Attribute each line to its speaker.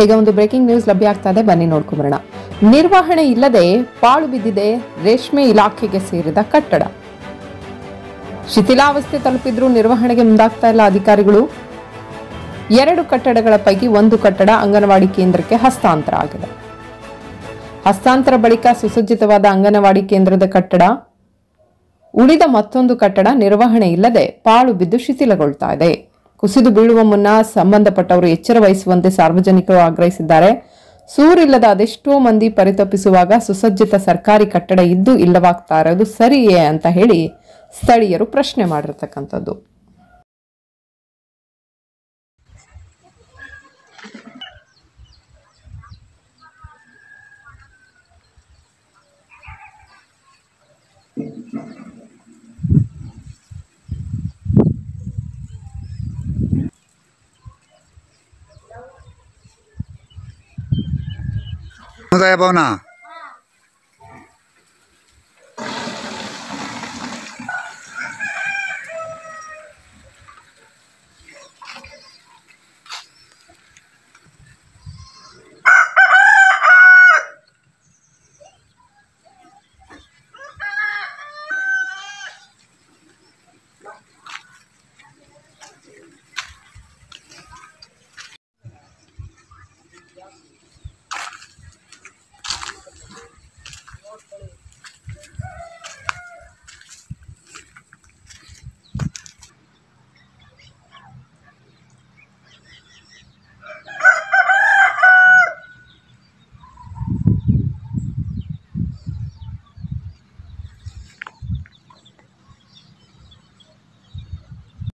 Speaker 1: ಈಗ ಒಂದು breaking news ಲಭ್ಯ ಆಗ್ತಾ ಇದೆ ಬನ್ನಿ ನೋಡ್ಕೊಂಬರೋಣ ನಿರ್ವಹಣೆ ಇಲ್ಲದೆ ಪಾಳು ಬಿದ್ದಿದೆ ರೇಷ್ಮೆ ಇಲಾಖೆಗೆ ಸೇರಿದ ಕಟ್ಟಡ ಶಿಥಿಲಾವಸ್ಥೆ ತಲುಪಿದ್ರೂ ನಿರ್ವಹಣೆಗೆ ಮುಂದಾಗ್ತಾ ಇಲ್ಲ ಅಧಿಕಾರಿಗಳು ಎರಡು ಕಟ್ಟಡಗಳ ಪೈಕಿ ಒಂದು ಕಟ್ಟಡ ಅಂಗನವಾಡಿ ಕೇಂದ್ರಕ್ಕೆ ಹಸ್ತಾಂತರ ಆಗಿದೆ ಹಸ್ತಾಂತರ ಬಳಿಕ ಸುಸಜ್ಜಿತವಾದ ಅಂಗನವಾಡಿ ಕೇಂದ್ರದ ಕಟ್ಟಡ ಉಳಿದ ಮತ್ತೊಂದು ಕಟ್ಟಡ ನಿರ್ವಹಣೆ ಇಲ್ಲದೆ ಪಾಳು ಬಿದ್ದು ಶಿಥಿಲಗೊಳ್ತಾ ಇದೆ ಕುಸಿದು ಬೀಳುವ ಮುನ್ನ ಸಂಬಂಧಪಟ್ಟವರು ಎಚ್ಚರ ವಹಿಸುವಂತೆ ಸಾರ್ವಜನಿಕರು ಆಗ್ರಹಿಸಿದ್ದಾರೆ ಸೂರಿಲ್ಲದ ಅದೆಷ್ಟೋ ಮಂದಿ ಪರಿತಪಿಸುವಾಗ ಸುಸಜ್ಜಿತ ಸರ್ಕಾರಿ ಕಟ್ಟಡ ಇದ್ದು ಇಲ್ಲವಾಗ್ತಾ ಇರೋದು ಸರಿಯೇ ಅಂತ ಹೇಳಿ ಸ್ಥಳೀಯರು ಪ್ರಶ್ನೆ ಮಾಡಿರ್ತಕ್ಕಂಥದ್ದು
Speaker 2: ಸಮುದಾಯ ಭವನ